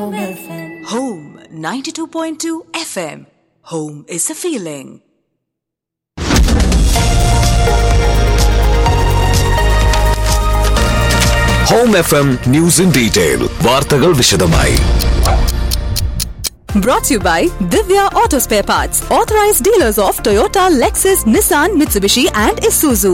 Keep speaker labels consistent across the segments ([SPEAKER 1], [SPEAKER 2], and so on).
[SPEAKER 1] Home 92.2 FM. Home is a feeling.
[SPEAKER 2] Home F M news in detail വാർത്തകൾ വിശദമായി
[SPEAKER 1] Brought to you by Divya Auto Spare Parts, authorized dealers of Toyota, Lexus, Nissan, Mitsubishi, and Isuzu.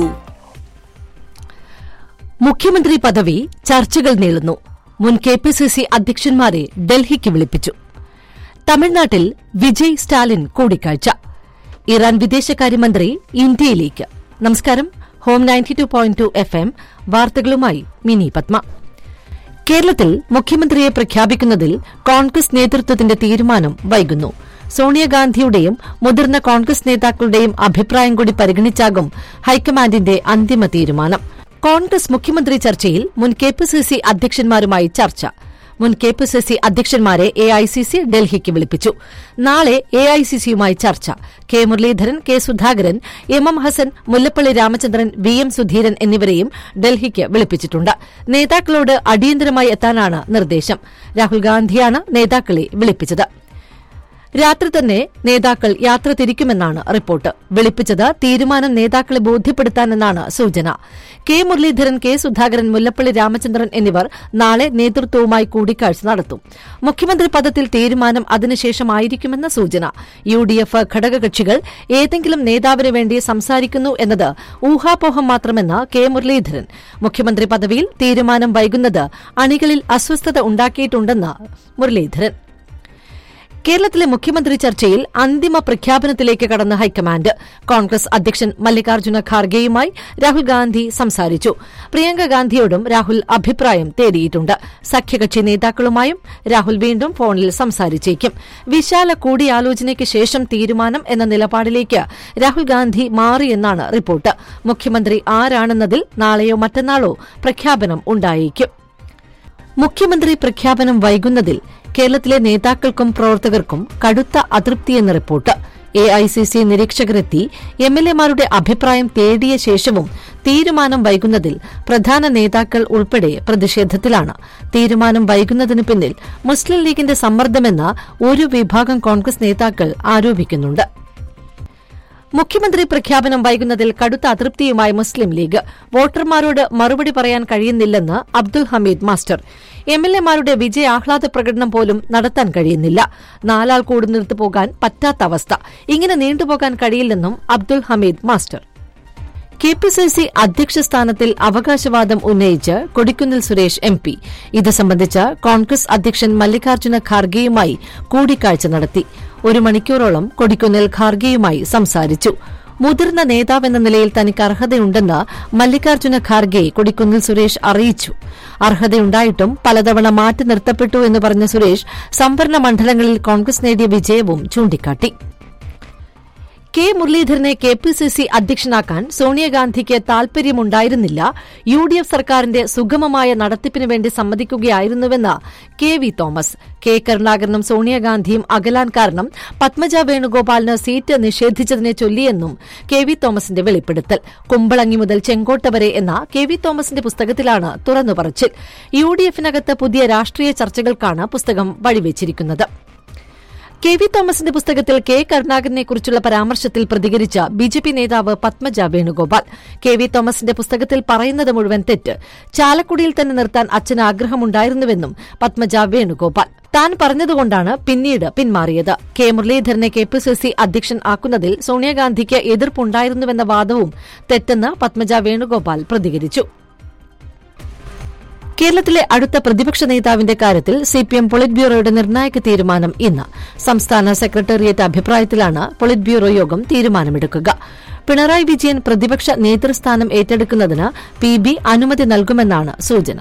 [SPEAKER 3] മുഖ്യമന്ത്രി പദവി ചർച്ചകൾ നീളുന്നു മുൻ K P C C അധ്യക്ഷന്മാരെ ഡൽഹിക്ക് വിളിപ്പിച്ചു തമിഴ്നാട്ടിൽ വിജയ് സ്റ്റാലിൻ കൂടിക്കാഴ്ച ഇറാൻ വിദേശകാര്യമന്ത്രി ഇന്ത്യയിലേക്ക് നമസ്കാരം home ninety two point two F M വാർത്തകളുമായി മിനി പത്മ കേരളത്തിൽ മുഖ്യമന്ത്രിയെ പ്രഖ്യാപിക്കുന്നതിൽ കോൺഗ്രസ് നേതൃത്വത്തിന്റെ തീരുമാനം വൈകുന്നു സോണിയാഗാന്ധിയുടെയും മുതിർന്ന കോൺഗ്രസ് നേതാക്കളുടെയും അഭിപ്രായം കൂടി പരിഗണിച്ചാകും ഹൈക്കമാൻഡിന്റെ അന്തിമ തീരുമാനം കോൺഗ്രസ് മുഖ്യമന്ത്രി ചർച്ചയിൽ മുൻ കെ പി സി സി അധ്യക്ഷന്മാരുമായി ചർച്ച മുൻ കെ പി സി സി അധ്യക്ഷന്മാരെ എ ഐ സി സി ഡൽഹിക്ക് വിളിപ്പിച്ചു നാളെ എ ഐ സി സിയുമായി ചർച്ച K Muraleedharan K Sudhakaran M M Hassan Mullappally Ramachandran V M Sudheeran എന്നിവരെയും ഡൽഹിക്ക് വിളിപ്പിച്ചിട്ടുണ്ട് നേതാക്കളോട് അടിയന്തരമായി എത്താനാണ് നിർദ്ദേശം രാഹുൽ ഗാന്ധിയാണ് നേതാക്കളെ വിളിപ്പിച്ചത് രാത്രി തന്നെ നേതാക്കൾ യാത്ര തിരിക്കുമെന്നാണ് റിപ്പോർട്ട് വിളിപ്പിച്ചത് തീരുമാനം നേതാക്കളെ ബോധ്യപ്പെടുത്താനെന്നാണ് സൂചന കെ മുരളീധരൻ കെ സുധാകരൻ മുല്ലപ്പള്ളി രാമചന്ദ്രൻ എന്നിവർ നാളെ നേതൃത്വവുമായി കൂടിക്കാഴ്ച നടത്തും മുഖ്യമന്ത്രി പദത്തിൽ തീരുമാനം അതിനുശേഷമായിരിക്കുമെന്ന സൂചന യു ഡി എഫ് ഘടകകക്ഷികൾ ഏതെങ്കിലും നേതാവിന് വേണ്ടി സംസാരിക്കുന്നു എന്നത് ഊഹാപോഹം മാത്രമെന്ന് കെ മുരളീധരൻ മുഖ്യമന്ത്രി പദവിയിൽ തീരുമാനം വൈകുന്നത് അണികളിൽ അസ്വസ്ഥത ഉണ്ടാക്കിയിട്ടുണ്ടെന്ന് മുരളീധരൻ കേരളത്തിലെ മുഖ്യമന്ത്രി ചർച്ചയിൽ അന്തിമ പ്രഖ്യാപനത്തിലേക്ക് കടന്ന ഹൈക്കമാൻഡ് കോൺഗ്രസ് അധ്യക്ഷൻ മല്ലികാർജ്ജുന ഖാർഗെയുമായി രാഹുൽ ഗാന്ധി സംസാരിച്ചു പ്രിയങ്ക ഗാന്ധിയോടും രാഹുൽ അഭിപ്രായം തേടിയിട്ടുണ്ട് സഖ്യകക്ഷി നേതാക്കളുമായും രാഹുൽ വീണ്ടും ഫോണിൽ സംസാരിച്ചേക്കും വിശാല കൂടിയാലോചനയ്ക്ക് ശേഷം തീരുമാനം എന്ന നിലപാടിലേക്ക് രാഹുൽ ഗാന്ധി മാറിയെന്നാണ് റിപ്പോർട്ട് മുഖ്യമന്ത്രി ആരാണെന്നതിൽ നാളെയോ മറ്റന്നാളോ പ്രഖ്യാപനം ഉണ്ടായേക്കും മുഖ്യമന്ത്രി പ്രഖ്യാപനം വൈകുന്നതിൽ കേരളത്തിലെ നേതാക്കൾക്കും പ്രവർത്തകർക്കും കടുത്ത അതൃപ്തിയെന്ന് report A I C C നിരീക്ഷകരെത്തി എം എൽ എമാരുടെ അഭിപ്രായം തേടിയ ശേഷവും തീരുമാനം വൈകുന്നതിൽ പ്രധാന നേതാക്കൾ ഉൾപ്പെടെ പ്രതിഷേധത്തിലാണ് തീരുമാനം വൈകുന്നതിന് പിന്നിൽ മുസ്ലിം ലീഗിന്റെ സമ്മർദ്ദമെന്ന് ഒരു വിഭാഗം കോൺഗ്രസ് നേതാക്കൾ ആരോപിക്കുന്നുണ്ട് മുഖ്യമന്ത്രി പ്രഖ്യാപനം വൈകുന്നതിൽ കടുത്ത അതൃപ്തിയുമായി മുസ്ലിം ലീഗ് വോട്ടർമാരോട് മറുപടി പറയാൻ കഴിയുന്നില്ലെന്ന് Abdul Hameed master M L എമാരുടെ വിജയ ആഹ്ലാദ പ്രകടനം പോലും നടത്താൻ കഴിയുന്നില്ല നാലാൾ കൂടുന്നിടത്ത് പോകാൻ പറ്റാത്ത അവസ്ഥ ഇങ്ങനെ നീണ്ടുപോകാൻ കഴിയില്ലെന്നും Abdul Hameed master K P C C അധ്യക്ഷ സ്ഥാനത്തിൽ അവകാശവാദം ഉന്നയിച്ച് കൊടിക്കുന്നിൽ സുരേഷ് എം പി ഇത് സംബന്ധിച്ച് കോൺഗ്രസ് അധ്യക്ഷൻ മല്ലികാർജ്ജുന ഖാർഗെയുമായി കൂടിക്കാഴ്ച നടത്തി ഒരു മണിക്കൂറോളം കൊടിക്കുന്നിൽ ഖാർഗെയുമായി സംസാരിച്ചു മുതിർന്ന നേതാവെന്ന നിലയിൽ തനിക്ക് അർഹതയുണ്ടെന്ന് മല്ലികാർജ്ജുന ഖാർഗെ കൊടിക്കുന്നിൽ സുരേഷ് അറിയിച്ചു അർഹതയുണ്ടായിട്ടും പലതവണ മാറ്റി നിർത്തപ്പെട്ടു എന്ന് പറഞ്ഞ സുരേഷ് സംവരണ മണ്ഡലങ്ങളിൽ കോൺഗ്രസ് നേടിയ വിജയവും ചൂണ്ടിക്കാട്ടി കെ മുരളീധരനെ കെ പി സി സി അധ്യക്ഷനാക്കാൻ സോണിയാഗാന്ധിക്ക് താൽപര്യമുണ്ടായിരുന്നില്ല യു ഡി എഫ് സർക്കാരിന്റെ സുഗമമായ നടത്തിപ്പിന് വേണ്ടി സമ്മതിക്കുകയായിരുന്നുവെന്ന് കെ വി തോമസ് കെ കരുണാകരനും സോണിയാഗാന്ധിയും അകലാൻ കാരണം പത്മജ വേണുഗോപാലിന് സീറ്റ് നിഷേധിച്ചതിനെ ചൊല്ലിയെന്നും കെ വി തോമസിന്റെ വെളിപ്പെടുത്തൽ കുമ്പളങ്ങി മുതൽ ചെങ്കോട്ട വരെ എന്ന കെ വി തോമസിന്റെ പുസ്തകത്തിലാണ് തുറന്നു പറച്ചിൽ യു ഡി എഫിനകത്ത് പുതിയ രാഷ്ട്രീയ ചർച്ചകൾക്കാണ് പുസ്തകം വഴിവെച്ചിരിക്കുന്നത് കെ വി തോമസിന്റെ പുസ്തകത്തിൽ കെ കരുണാകരനെക്കുറിച്ചുള്ള പരാമർശത്തിൽ പ്രതികരിച്ച ബി ജെ പി നേതാവ് പത്മജ വേണുഗോപാൽ കെ വി തോമസിന്റെ പുസ്തകത്തിൽ പറയുന്നത് മുഴുവൻ തെറ്റ് ചാലക്കുടിയിൽ തന്നെ നിർത്താൻ അച്ഛന് ആഗ്രഹമുണ്ടായിരുന്നുവെന്നും പത്മജ വേണുഗോപാൽ താൻ പറഞ്ഞതുകൊണ്ടാണ് പിന്നീട് പിന്മാറിയത് കെ മുരളീധരനെ കെ പി സി സി അധ്യക്ഷൻ ആക്കുന്നതിൽ സോണിയാഗാന്ധിക്ക് എതിർപ്പുണ്ടായിരുന്നുവെന്ന വാദവും തെറ്റെന്ന് പത്മജ വേണുഗോപാൽ പ്രതികരിച്ചു കേരളത്തിലെ അടുത്ത പ്രതിപക്ഷ നേതാവിന്റെ കാര്യത്തിൽ സിപിഎം പൊളിറ്റ് ബ്യൂറോയുടെ നിർണായക തീരുമാനം ഇന്ന് സംസ്ഥാന സെക്രട്ടേറിയറ്റ് അഭിപ്രായത്തിലാണ് പൊളിറ്റ് ബ്യൂറോ യോഗം തീരുമാനമെടുക്കുക പിണറായി വിജയൻ പ്രതിപക്ഷ നേതൃസ്ഥാനം ഏറ്റെടുക്കുന്നതിന് പി ബി അനുമതി നൽകുമെന്നാണ് സൂചന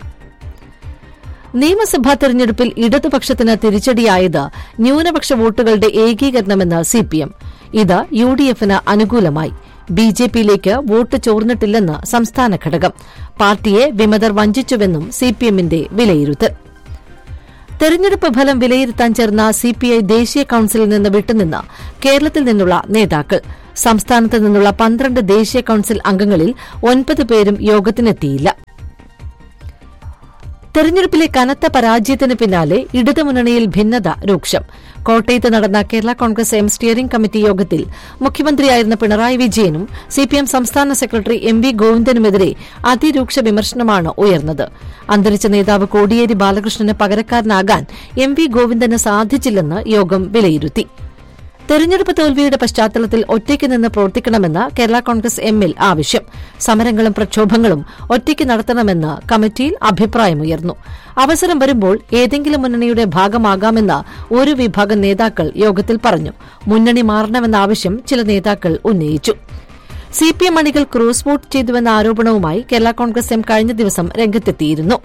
[SPEAKER 3] നിയമസഭാ തെരഞ്ഞെടുപ്പിൽ ഇടതുപക്ഷത്തിന് തിരിച്ചടിയായത് ന്യൂനപക്ഷ വോട്ടുകളുടെ ഏകീകരണമെന്ന് സിപിഎം ഇത് യു ഡി എഫിന് അനുകൂലമായി ബി ജെ പിയിലേക്ക് വോട്ട് ചോർന്നിട്ടില്ലെന്ന് സംസ്ഥാന ഘടകം പാർട്ടിയെ വിമതർ വഞ്ചിച്ചുവെന്നും സിപിഎമ്മിന്റെ വിലയിരുത്തൽ തെരഞ്ഞെടുപ്പ് ഫലം വിലയിരുത്താൻ ചേർന്ന സിപിഐ ദേശീയ കൌൺസിലിൽ നിന്ന് വിട്ടുനിന്ന് കേരളത്തിൽ നിന്നുള്ള നേതാക്കൾ സംസ്ഥാനത്ത് നിന്നുള്ള പന്ത്രണ്ട് ദേശീയ കൌൺസിൽ അംഗങ്ങളിൽ ഒൻപത് പേരും യോഗത്തിനെത്തിയില്ല തെരഞ്ഞെടുപ്പിലെ കനത്ത പരാജയത്തിന് പിന്നാലെ ഇടതുമുന്നണിയിൽ ഭിന്നത രൂക്ഷം കോട്ടയത്ത് നടന്ന Kerala Congress M steering committee യോഗത്തിൽ മുഖ്യമന്ത്രിയായിരുന്ന പിണറായി വിജയനും സിപിഎം സംസ്ഥാന സെക്രട്ടറി എം വി ഗോവിന്ദനുമെതിരെ അതിരൂക്ഷ വിമർശനമാണ് ഉയർന്നത് അന്തരിച്ച നേതാവ് കോടിയേരി ബാലകൃഷ്ണന് പകരക്കാരനാകാൻ എം വി ഗോവിന്ദന് സാധിച്ചില്ലെന്ന് യോഗം വിലയിരുത്തി തെരഞ്ഞെടുപ്പ് തോൽവിയുടെ പശ്ചാത്തലത്തിൽ ഒറ്റയ്ക്ക് നിന്ന് പ്രവർത്തിക്കണമെന്ന് കേരള കോൺഗ്രസ് എമ്മിൽ ആവശ്യം സമരങ്ങളും പ്രക്ഷോഭങ്ങളും ഒറ്റയ്ക്ക് നടത്തണമെന്ന് കമ്മിറ്റിയിൽ അഭിപ്രായമുയർന്നു അവസരം വരുമ്പോൾ ഏതെങ്കിലും മുന്നണിയുടെ ഭാഗമാകാമെന്ന് ഒരു വിഭാഗം നേതാക്കൾ യോഗത്തിൽ പറഞ്ഞു മുന്നണി മാറണമെന്ന ആവശ്യം ചില നേതാക്കൾ ഉന്നയിച്ചു സിപിഎം അണികൾ ക്രോസ് വോട്ട് ചെയ്തുവെന്ന ആരോപണവുമായി കേരള കോൺഗ്രസ് എം കഴിഞ്ഞ ദിവസം രംഗത്തെത്തിയിരുന്നു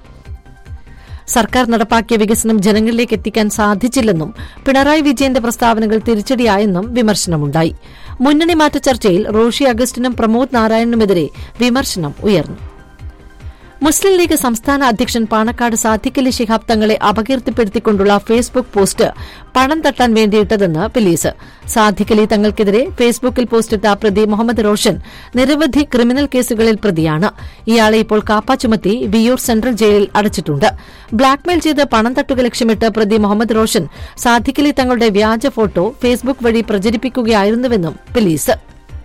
[SPEAKER 3] സർക്കാർ നടപ്പാക്കിയ വികസനം ജനങ്ങളിലേക്ക് എത്തിക്കാൻ സാധിച്ചില്ലെന്നും പിണറായി വിജയന്റെ പ്രസ്താവനകൾ തിരിച്ചടിയായെന്നും വിമർശനമുണ്ടായി മുന്നണി മാറ്റ ചർച്ചയിൽ റോഷി അഗസ്റ്റിനും പ്രമോദ് നാരായണനുമെതിരെ വിമർശനം ഉയർന്നു മുസ്ലിം ലീഗ് സംസ്ഥാന അധ്യക്ഷൻ പാണക്കാട് സാദിഖലി ശിഹാബ് തങ്ങളെ അപകീർത്തിപ്പെടുത്തിക്കൊണ്ടുള്ള ഫേസ്ബുക്ക് പോസ്റ്റ് പണം തട്ടാൻ വേണ്ടിയിട്ടതെന്ന് പോലീസ് സാദിഖലി തങ്ങൾക്കെതിരെ ഫേസ്ബുക്കിൽ പോസ്റ്റിട്ട പ്രതി മുഹമ്മദ് റോഷൻ നിരവധി ക്രിമിനൽ കേസുകളിൽ പ്രതിയാണ് ഇയാളെ ഇപ്പോൾ കാപ്പ ചുമത്തി വിയൂർ സെൻട്രൽ ജയിലിൽ അടച്ചിട്ടുണ്ട് ബ്ലാക്ക്മെയിൽ ചെയ്ത് പണം തട്ടുക ലക്ഷ്യമിട്ട് പ്രതി മുഹമ്മദ് റോഷൻ സാദിഖലി തങ്ങളുടെ വ്യാജ ഫോട്ടോ ഫേസ്ബുക്ക് വഴി പ്രചരിപ്പിക്കുകയായിരുന്നുവെന്നും പോലീസ്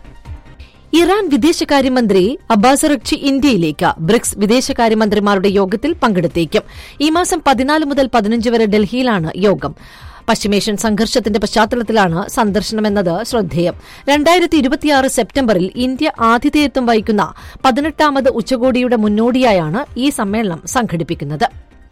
[SPEAKER 3] ഇറാൻ വിദേശകാര്യമന്ത്രി അബ്ബാസ് റക്ചി ഇന്ത്യയിലേക്ക് ബ്രിക്സ് വിദേശകാര്യമന്ത്രിമാരുടെ യോഗത്തിൽ പങ്കെടുത്തേക്കും ഈ മാസം പതിനാല് മുതൽ പതിനഞ്ച് വരെ ഡൽഹിയിലാണ് യോഗം പശ്ചിമേഷ്യൻ സംഘർഷത്തിന്റെ പശ്ചാത്തലത്തിലാണ് സന്ദർശനമെന്നത് ശ്രദ്ധേയം രണ്ടായിരത്തി ഇരുപത്തിയാറ് സെപ്റ്റംബറിൽ ഇന്ത്യ ആതിഥേയത്വം വഹിക്കുന്ന പതിനെട്ടാമത് ഉച്ചകോടിയുടെ മുന്നോടിയായാണ് ഈ സമ്മേളനം സംഘടിപ്പിക്കുന്നത്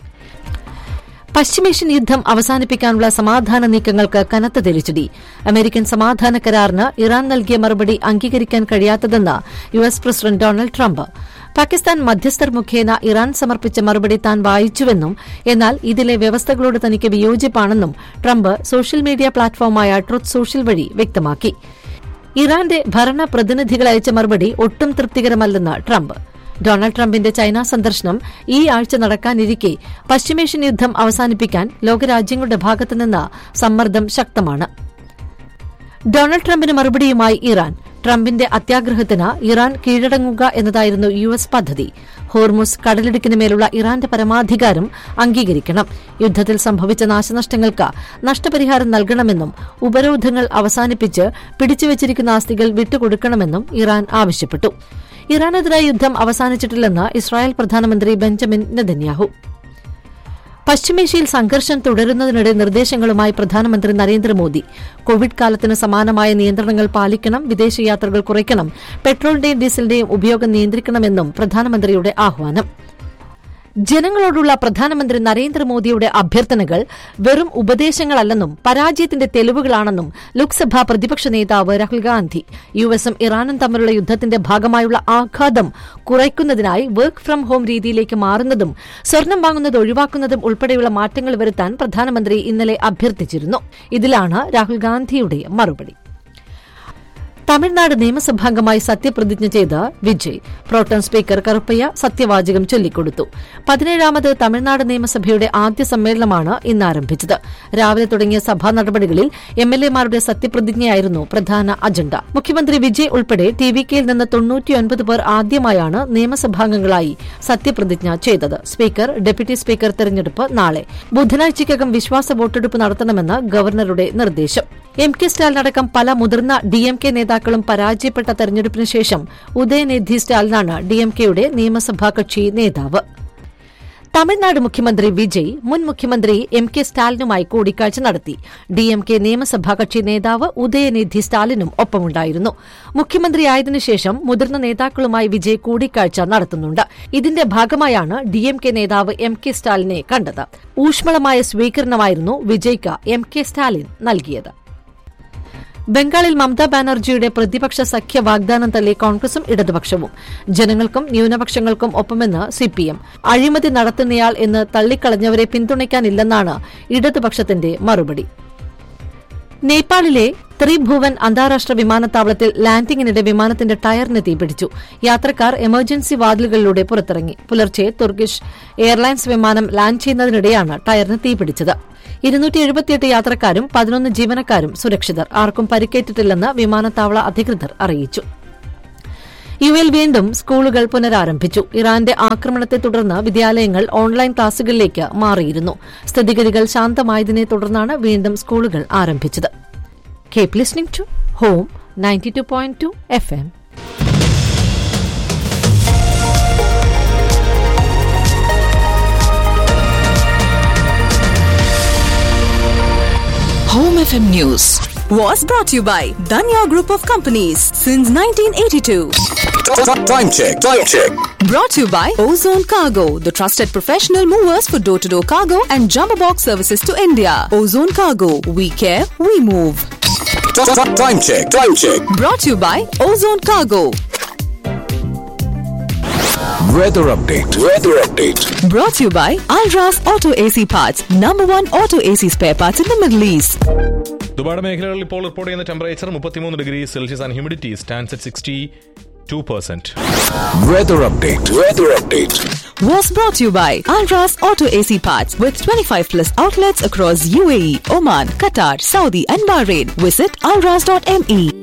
[SPEAKER 3] പശ്ചിമേഷ്യൻ യുദ്ധം അവസാനിപ്പിക്കാനുള്ള സമാധാന നീക്കങ്ങൾക്ക് കനത്ത തിരിച്ചടി അമേരിക്കൻ സമാധാന കരാറിന് ഇറാൻ നൽകിയ മറുപടി അംഗീകരിക്കാൻ കഴിയാത്തതെന്ന് U S president Donald Trump Pakistan മധ്യസ്ഥർ മുഖേന ഇറാൻ സമർപ്പിച്ച മറുപടി താൻ വായിച്ചുവെന്നും എന്നാൽ ഇതിലെ വ്യവസ്ഥകളോട് തനിക്ക് വിയോജിപ്പാണെന്നും ട്രംപ് സോഷ്യൽ മീഡിയ പ്ലാറ്റ്ഫോമായ ട്രുത്ത് സോഷ്യൽ വഴി വ്യക്തമാക്കി ഇറാന്റെ ഭരണ പ്രതിനിധികൾ അയച്ച മറുപടി ഒട്ടും തൃപ്തികരമല്ലെന്ന് ട്രംപ് ഡൊണാൾഡ് ട്രംപിന്റെ ചൈന സന്ദർശനം ഈ ആഴ്ച നടക്കാനിരിക്കെ പശ്ചിമേഷ്യൻ യുദ്ധം അവസാനിപ്പിക്കാൻ ലോകരാജ്യങ്ങളുടെ ഭാഗത്തുനിന്ന് സമ്മർദ്ദം ശക്തമാണ് ഡൊണാൾഡ് ട്രംപിന് മറുപടിയുമായി ഇറാൻ ട്രംപിന്റെ അത്യാഗ്രഹത്തിന് ഇറാൻ കീഴടങ്ങുക എന്നതായിരുന്നു യു എസ് പദ്ധതി ഹോർമുസ് കടലിടുക്കിന് മേലുള്ള ഇറാന്റെ പരമാധികാരം അംഗീകരിക്കണം യുദ്ധത്തിൽ സംഭവിച്ച നാശനഷ്ടങ്ങൾക്ക് നഷ്ടപരിഹാരം നൽകണമെന്നും ഉപരോധങ്ങൾ അവസാനിപ്പിച്ച് പിടിച്ചുവച്ചിരിക്കുന്ന ആസ്തികൾ വിട്ടുകൊടുക്കണമെന്നും ഇറാൻ ആവശ്യപ്പെട്ടു ഇറാനെതിരായ യുദ്ധം അവസാനിച്ചിട്ടില്ലെന്ന് ഇസ്രായേൽ പ്രധാനമന്ത്രി ബെഞ്ചമിൻ നെതന്യാഹു പശ്ചിമേഷ്യയിൽ സംഘർഷം തുടരുന്നതിനിടെ നിർദ്ദേശങ്ങളുമായി പ്രധാനമന്ത്രി നരേന്ദ്രമോദി കോവിഡ് കാലത്തിന് സമാനമായ നിയന്ത്രണങ്ങൾ പാലിക്കണം വിദേശയാത്രകൾ കുറയ്ക്കണം പെട്രോളിന്റെയും ഡീസലിന്റെയും ഉപയോഗം നിയന്ത്രിക്കണമെന്നും പ്രധാനമന്ത്രിയുടെ ആഹ്വാനം ജനങ്ങളോടുള്ള പ്രധാനമന്ത്രി നരേന്ദ്രമോദിയുടെ അഭ്യർത്ഥനകൾ വെറും ഉപദേശങ്ങളല്ലെന്നും പരാജയത്തിന്റെ തെളിവുകളാണെന്നും ലോക്സഭാ പ്രതിപക്ഷ നേതാവ് രാഹുൽ ഗാന്ധി യു എസും ഇറാനും തമ്മിലുള്ള യുദ്ധത്തിന്റെ ഭാഗമായുള്ള ആഘാതം കുറയ്ക്കുന്നതിനായി വർക്ക് ഫ്രം ഹോം രീതിയിലേക്ക് മാറുന്നതും സ്വർണം വാങ്ങുന്നത് ഒഴിവാക്കുന്നതും ഉൾപ്പെടെയുള്ള മാറ്റങ്ങൾ വരുത്താൻ പ്രധാനമന്ത്രി ഇന്നലെ അഭ്യർത്ഥിച്ചിരുന്നു ഇതിലാണ് രാഹുൽ ഗാന്ധിയുടെ മറുപടി തമിഴ്നാട് നിയമസഭാംഗമായി സത്യപ്രതിജ്ഞ ചെയ്ത വിജയ് പ്രോട്ടം സ്പീക്കർ കറുപ്പയ്യ സത്യവാചകം ചൊല്ലിക്കൊടുത്തു പതിനേഴാമത് തമിഴ്നാട് നിയമസഭയുടെ ആദ്യ സമ്മേളനമാണ് ഇന്ന് ആരംഭിച്ചത് രാവിലെ തുടങ്ങിയ സഭാ നടപടികളിൽ എംഎൽഎമാരുടെ സത്യപ്രതിജ്ഞയായിരുന്നു പ്രധാന അജണ്ട മുഖ്യമന്ത്രി വിജയ് ഉൾപ്പെടെ ടി വി കെയിൽ നിന്ന് തൊണ്ണൂറ്റിയൊൻപത് പേർ ആദ്യമായാണ് നിയമസഭാംഗങ്ങളായി സത്യപ്രതിജ്ഞ ചെയ്തത് സ്പീക്കർ ഡെപ്യൂട്ടി സ്പീക്കർ തെരഞ്ഞെടുപ്പ് നാളെ ബുധനാഴ്ചയ്ക്കകം വിശ്വാസ വോട്ടെടുപ്പ് നടത്തണമെന്ന് ഗവർണറുടെ നിർദ്ദേശം എം കെ സ്റ്റാലിനടക്കം പല മുതിർന്ന ഡി എം കെ നേതാക്കളും പരാജയപ്പെട്ട തെരഞ്ഞെടുപ്പിന് ശേഷം ഉദയനിധി സ്റ്റാലിനാണ് ഡി എം കെയുടെ നിയമസഭാ കക്ഷി നേതാവ് തമിഴ്നാട് മുഖ്യമന്ത്രി വിജയ് മുൻ മുഖ്യമന്ത്രി എം കെ സ്റ്റാലിനുമായി കൂടിക്കാഴ്ച നടത്തി ഡി എം കെ നിയമസഭാ കക്ഷി നേതാവ് ഉദയനിധി സ്റ്റാലിനും ഒപ്പമുണ്ടായിരുന്നു മുഖ്യമന്ത്രിയായതിനു ശേഷം മുതിർന്ന നേതാക്കളുമായി വിജയ് കൂടിക്കാഴ്ച നടത്തുന്നുണ്ട് ഇതിന്റെ ഭാഗമായാണ് ഡി എം കെ നേതാവ് എം കെ സ്റ്റാലിനെ കണ്ടത് ഊഷ്മളമായ സ്വീകരണമായിരുന്നു വിജയ്ക്ക് എം കെ സ്റ്റാലിൻ നൽകിയത് ബംഗാളിൽ മമതാ ബാനർജിയുടെ പ്രതിപക്ഷ സഖ്യ വാഗ്ദാനം തള്ളി കോൺഗ്രസും ഇടതുപക്ഷവും ജനങ്ങൾക്കും ന്യൂനപക്ഷങ്ങൾക്കും ഒപ്പമെന്ന് സിപിഎം അഴിമതി നടത്തുന്നയാൾ എന്ന് തള്ളിക്കളഞ്ഞവരെ പിന്തുണയ്ക്കാനില്ലെന്നാണ് ഇടതുപക്ഷത്തിന്റെ മറുപടി നേപ്പാളിലെ ത്രിഭുവൻ അന്താരാഷ്ട്ര വിമാനത്താവളത്തിൽ ലാൻഡിംഗിനിടെ വിമാനത്തിന്റെ ടയറിന് തീപിടിച്ചു യാത്രക്കാർ എമർജൻസി വാതിലുകളിലൂടെ പുറത്തിറങ്ങി പുലർച്ചെ തുർക്കിഷ് എയർലൈൻസ് വിമാനം ലാൻഡ് ചെയ്യുന്നതിനിടെയാണ് ടയറിന് തീപിടിച്ചത് ഇരുന്നൂറ്റി എഴുപത്തിയെട്ട് യാത്രക്കാരും പതിനൊന്ന് ജീവനക്കാരും സുരക്ഷിതർ ആർക്കും പരിക്കേറ്റിട്ടില്ലെന്ന് വിമാനത്താവള അധികൃതർ അറിയിച്ചു യു എൽ വീണ്ടും സ്കൂളുകൾ പുനരാരംഭിച്ചു ഇറാന്റെ ആക്രമണത്തെ തുടർന്ന് വിദ്യാലയങ്ങൾ ഓൺലൈൻ ക്ലാസുകളിലേക്ക് മാറിയിരുന്നു സ്ഥിതിഗതികൾ ശാന്തമായതിനെ തുടർന്നാണ് വീണ്ടും സ്കൂളുകൾ ആരംഭിച്ചത് keep listening to home ninety two point two F M
[SPEAKER 1] Home FM News was brought to you by Danya Group of Companies since 1982.
[SPEAKER 2] Time check. Time check.
[SPEAKER 1] Brought to you by Ozone Cargo, the trusted professional movers for door to door cargo and jumbo box services to India. Ozone Cargo, we care, we move.
[SPEAKER 2] Time check. Time check.
[SPEAKER 1] Brought to you by Ozone Cargo.
[SPEAKER 2] Weather update. Weather update.
[SPEAKER 1] Brought to you by Alras Auto AC Parts, number one auto AC spare parts in the Middle East.
[SPEAKER 4] ദുബായുടെ മേഖലകളിൽ ഇപ്പോൾ report ചെയ്യുന്ന temperature മുപ്പത്തിമൂന്ന് degree Celsius and humidity stands at sixty two percent
[SPEAKER 2] Weather update. Weather update.
[SPEAKER 1] Was brought to you by Alras Auto AC Parts with 25 plus outlets across UAE, Oman, Qatar, Saudi, and Bahrain. Visit alras.me.